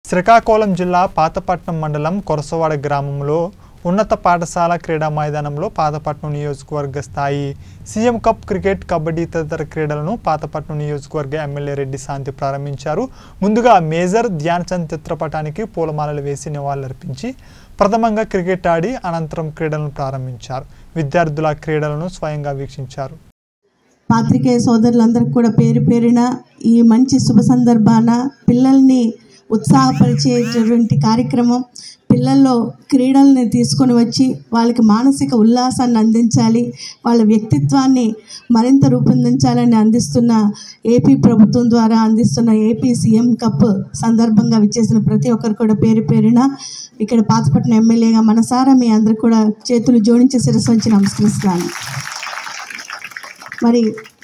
శ్రీకాకుళం జిల్లా పాతపట్నం మండలం కొరసవాడ గ్రామంలో ఉన్నత పాఠశాల క్రీడా మైదానంలో పాతపట్నం నియోజకవర్గ స్థాయి సీఎం కప్ క్రికెట్ కబడ్డీ తదితర క్రీడలను పాతపట్నం నియోజకవర్గ ఎమ్మెల్యే రెడ్డి శాంతి ప్రారంభించారు ముందుగా మేజర్ ధ్యాన్ చంద్ చిత్రపటానికి పూలమాలలు వేసి నివాళులర్పించి ప్రథమంగా క్రికెట్ ఆడి అనంతరం క్రీడలను ప్రారంభించారు విద్యార్థుల క్రీడలను స్వయంగా వీక్షించారు పాత్రికేయ సోదరులందరికీ కూడా పేరు పేరిన ఈ మంచి శుభ సందర్భాన పిల్లల్ని ఉత్సాహపరిచేటటువంటి కార్యక్రమం పిల్లల్లో క్రీడల్ని తీసుకొని వచ్చి వాళ్ళకి మానసిక ఉల్లాసాన్ని అందించాలి వాళ్ళ వ్యక్తిత్వాన్ని మరింత రూపొందించాలని అందిస్తున్న ఏపీ ప్రభుత్వం ద్వారా అందిస్తున్న ఏపీ సీఎం కప్ సందర్భంగా విచ్చేసిన ప్రతి ఒక్కరు కూడా పేరు పేరిన ఇక్కడ పాతపట్నం ఎమ్మెల్యేగా మనసారా మీ అందరు కూడా చేతులు జోడించి శిరస్సు వంచి నమస్కరిస్తున్నాను మరి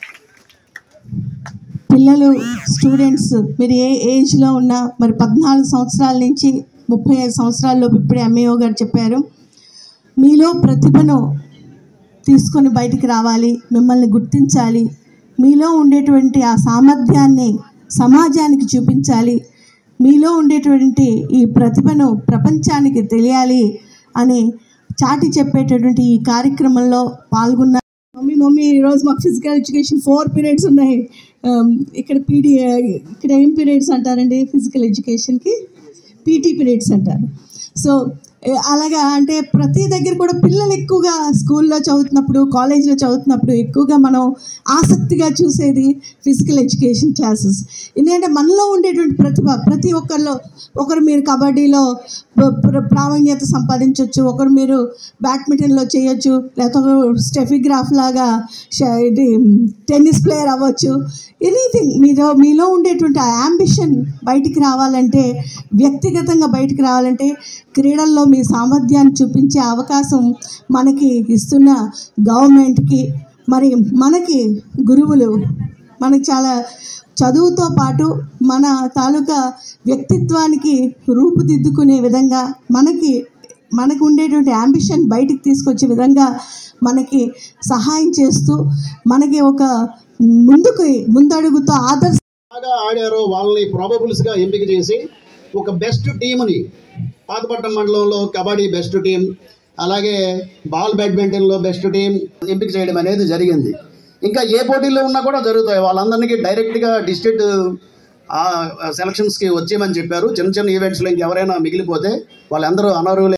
పిల్లలు స్టూడెంట్స్ మీరు ఏ ఏజ్లో ఉన్నా మరి పద్నాలుగు సంవత్సరాల నుంచి ముప్పై ఐదు సంవత్సరాల్లోపు ఇప్పుడే ఎంఏఓ గారు చెప్పారు మీలో ప్రతిభను తీసుకొని బయటికి రావాలి మిమ్మల్ని గుర్తించాలి మీలో ఉండేటువంటి ఆ సామర్థ్యాన్ని సమాజానికి చూపించాలి మీలో ఉండేటువంటి ఈ ప్రతిభను ప్రపంచానికి తెలియాలి అని చాటి చెప్పేటటువంటి ఈ కార్యక్రమంలో పాల్గొన్న మమ్మీ మమ్మీ ఈరోజు మాకు ఫిజికల్ ఎడ్యుకేషన్ ఫోర్ పీరియడ్స్ ఉన్నాయి Um, ఇక్కడ పీడి ఇక్కడ ఏం పీరియడ్స్ అంటారండి ఫిజికల్ ఎడ్యుకేషన్కి పీటీ పీరియడ్స్ అంటారు సో ఏ- అలాగా అంటే ప్రతి దగ్గర కూడా పిల్లలు ఎక్కువగా స్కూల్లో చదువుతున్నప్పుడు కాలేజీలో చదువుతున్నప్పుడు ఎక్కువగా మనం ఆసక్తిగా చూసేది ఫిజికల్ ఎడ్యుకేషన్ క్లాసెస్ ఎందుకంటే మనలో ఉండేటువంటి ప్రతిభ ప్రతి ఒక్కరిలో ఒకరు మీరు కబడ్డీలో ప్ర- ప్ర- ప్రావీణ్యత సంపాదించవచ్చు ఒకరు మీరు బ్యాడ్మింటన్లో చేయొచ్చు లేకపోతే ఒకరు స్టెఫిగ్రాఫ్ లాగా ష- ఇది టెన్నిస్ ప్లేయర్ అవ్వచ్చు ఎనీథింగ్ మీలో మీలో ఉండేటువంటి ఆ యాంబిషన్ బయటికి రావాలంటే వ్యక్తిగతంగా బయటికి రావాలంటే క్రీడల్లో మీ సామర్థ్యాన్ని చూపించే అవకాశం మనకి ఇస్తున్న గవర్నమెంట్కి మరి మనకి గురువులు మనకి చాలా చదువుతో పాటు మన తాలూకా వ్యక్తిత్వానికి రూపుదిద్దుకునే విధంగా మనకి మనకు ఉండేటువంటి అంబిషన్ బయటికి తీసుకొచ్చే విధంగా మనకి సహాయం చేస్తూ మనకి ఒక ముందుకు ముందడుగుతో ఆదర్శ బాగా ఆడారో వాళ్ళని ప్రాబబుల్స్ గా ఎంపిక చేసి ఒక బెస్ట్ టీంని పాతపట్నం మండలంలో కబడ్డీ బెస్ట్ టీం అలాగే బాల్ బ్యాడ్మింటన్లో బెస్ట్ టీం ఎంపిక చేయడం అనేది జరిగింది ఇంకా ఏ పోటీల్లో ఉన్నా కూడా జరుగుతాయి వాళ్ళందరికీ డైరెక్ట్గా డిస్ట్రిక్ట్ సెలక్షన్స్కి వచ్చేయమని చెప్పారు చిన్న చిన్న ఈవెంట్స్లో ఇంకెవరైనా మిగిలిపోతే వాళ్ళందరూ అనర్హులే